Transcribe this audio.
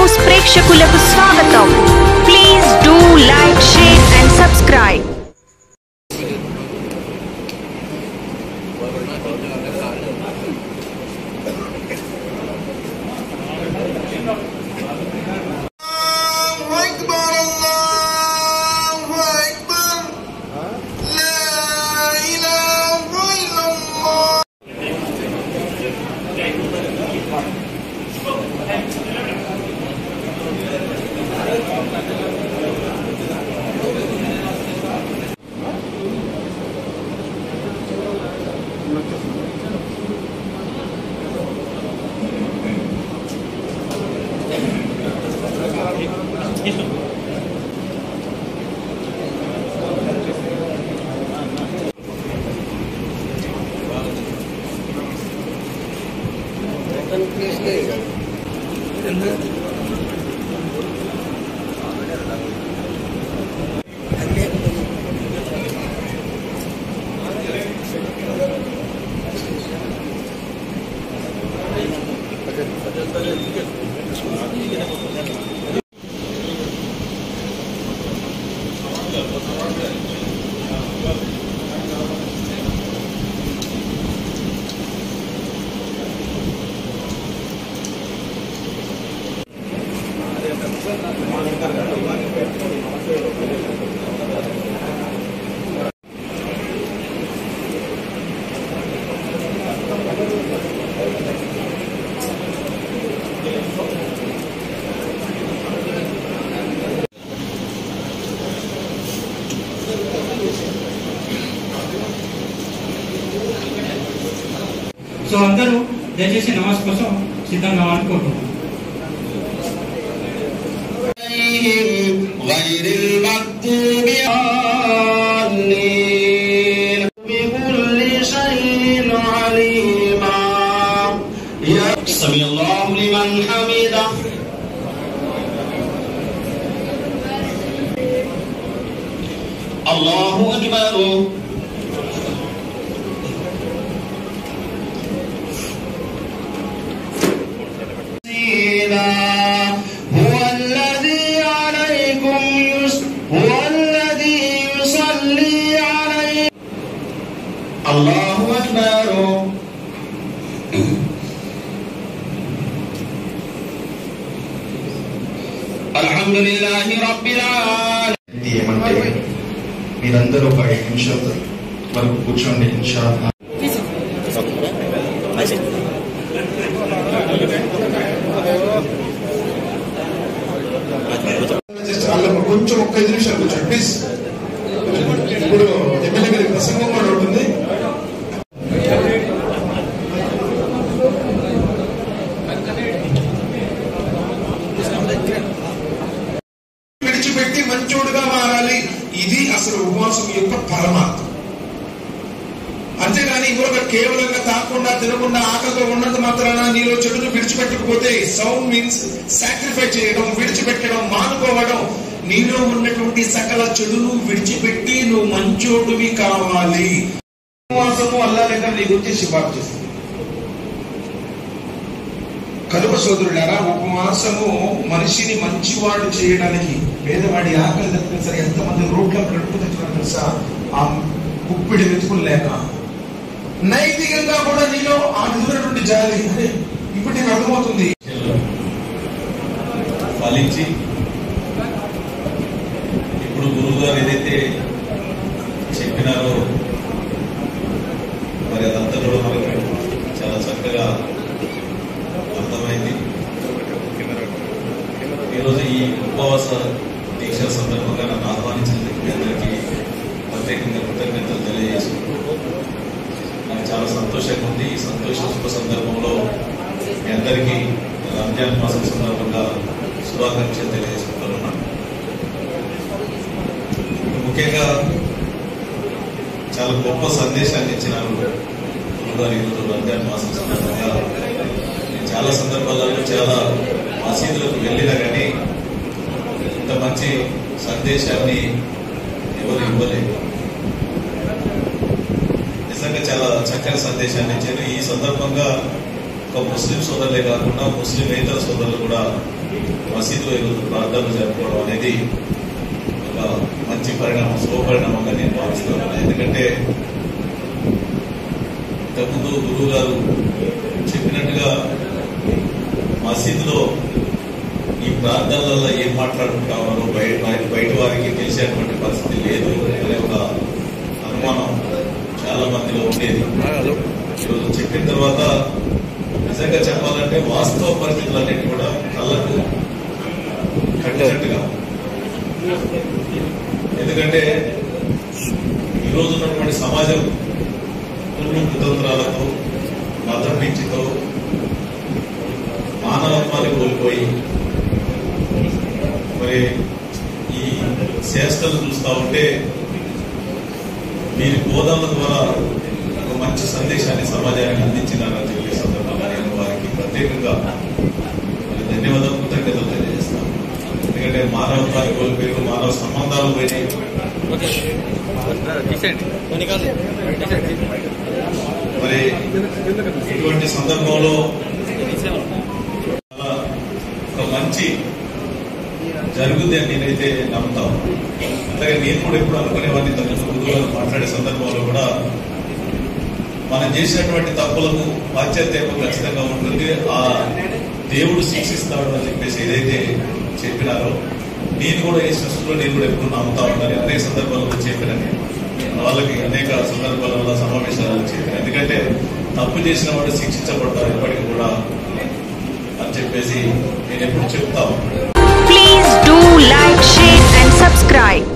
News ప్రేక్షకులకు స్వాగతం please do like share and subscribe الله أكبر الله أكبر لا إله إلا الله so అందరూ దయచేసి నమాజ్ కోసం సిద్ధంగా కావాలని కోరుకుంటున్నాను عليهم غير المغضوب عليهم بكل شيء عليما يا سمي الله لمن حمده الله أكبر سيدا هو الذي عليكم يس هو الذي يصلي عليكم الله أكبر الحمد لله رب العالمين ఇది ఏమంటే మీరందరూ ఒక ఐదు నిమిషాలు వరకు కూర్చోండి ఇన్షా అల్లా. వాళ్ళకు కొంచెం ఒక్క ఐదు నిమిషాలు కూర్చోండి ప్లీజ్ ఇప్పుడు ఎమ్మెల్యే గారి ప్రసంగం కూడా ఉంటుంది విడిచిపెట్టి మంచోడుగా మారాలి ఇది అసలు ఉపవాసం యొక్క పరమార్థం అంతేగాని ఇంకొక కేవలంగా తాకుండా తినకుండా ఆకలితో ఉన్నంత మాత్రాన నీలో చెడును విడిచిపెట్టకపోతే సౌండ్ మీన్స్ సాక్రిఫై చేయడం విడిచిపెట్టడం మానుకోవడం నీలో ఉన్నటువంటి సకల చెడును విడిచిపెట్టి నువ్వు మంచోడువి కావాలి ఉపవాసము అల్లా దగ్గర నీ గురించి సిఫార్సు చేస్తుంది కలుప సోదరులారా ఉపవాసము మనిషిని మంచివాడు చేయడానికి పేదవాడి ఆకలి తప్పిన సరే ఎంతమంది రోడ్ల గడుపు తెచ్చుకున్న తెలుసా ఆ కుప్పిడి వెతుకులు లేక నైతికంగా కూడా నీలో ఆ విధమైనటువంటి జాలి అరే ఇప్పుడు నీకు అర్థమవుతుంది ఫలించి ఇప్పుడు గురువు గారు ఏదైతే చెప్పినారో మరి అదంతా కూడా మనకు చాలా చక్కగా అర్థమైంది ఈరోజు ఈ ఉపవాస దీక్ష సందర్భంగా నన్ను ఆహ్వానించినందుకు మీ అందరికీ ప్రత్యేకంగా కృతజ్ఞతలు తెలియజేసుకుంటూ నాకు చాలా సంతోషంగా ఉంది ఈ సంతోష శుభ సందర్భంలో మీ అందరికీ రంజాన్ మాసం సందర్భంగా శుభాకాంక్షలు తెలియజేసుకుంటున్నాను ముఖ్యంగా చాలా గొప్ప సందేశాన్ని ఇచ్చినారు గురుగారు ఈరోజు రంజాన్ మాసం సందర్భంగా నేను చాలా సందర్భాలలో చాలా మసీదులకు వెళ్ళినా కానీ ఇంత మంచి సందేశాన్ని ఎవరు ఇవ్వలేదు నిజంగా చాలా చక్కని సందేశాన్ని ఇచ్చారు ఈ సందర్భంగా ఒక ముస్లిం సోదరులే కాకుండా ముస్లిమేతర సోదరులు కూడా మసీదులో ఈరోజు ప్రార్థనలు జరుపుకోవడం అనేది ఒక మంచి పరిణామం శుభపరిణామంగా నేను భావిస్తున్నాను ఎందుకంటే ఇంతకుముందు గురువు గారు చెప్పినట్టుగా మసీదులో ఈ ప్రార్థనలలో ఏం మాట్లాడుకుంటామో బయట బయట- బయట వారికి తెలిసేటువంటి పరిస్థితి లేదు అనే ఒక అనుమానం చాలా మందిలో ఉండేది ఈరోజు చెప్పిన తర్వాత నిజంగా చెప్పాలంటే వాస్తవ పరిస్థితులన్నిటి కూడా కళ్ళకు కట్టినట్టుగా ఎందుకంటే ఈరోజు ఉన్నటువంటి సమాజం కుళ్ళు కుతంత్రాలతో మతం పిచ్చితో మానవత్వాన్ని కోల్పోయి మరి ఈ చేష్టలు చూస్తా ఉంటే మీరు బోధనల ద్వారా ఒక మంచి సందేశాన్ని సమాజానికి అందించినారని చెప్పే సందర్భంగా నేను వారికి ప్రత్యేకంగా మరి ధన్యవాదాలు కృతజ్ఞతలు తెలియజేస్తాను ఎందుకంటే మానవత్వాన్ని కోల్పోయారు మానవ సంబంధాలు పోయినాయి మరి ఇటువంటి సందర్భంలో చాలా ఒక మంచి జరుగుద్ది అని నేనైతే నమ్ముతాను అలాగే నేను కూడా ఎప్పుడు అనుకునేవాడిని తన గురువులను మాట్లాడే సందర్భంలో కూడా మనం చేసినటువంటి తప్పులకు పాశ్చాత్యం ఖచ్చితంగా ఉంటుంది ఆ దేవుడు శిక్షిస్తాడు అని చెప్పేసి ఏదైతే చెప్పినారో నేను కూడా ఈ సృష్టిలో నేను కూడా ఎప్పుడు నమ్ముతా ఉండాలి అనేక సందర్భాల్లో చెప్పినని వాళ్ళకి అనేక సందర్భాలలో సమావేశాలలో చెప్పిన ఎందుకంటే తప్పు చేసిన వాడు శిక్షించబడతారు ఎప్పటికీ కూడా అని చెప్పేసి నేను ఎప్పుడు చెప్తా ఉంటాను Please do like, share and subscribe.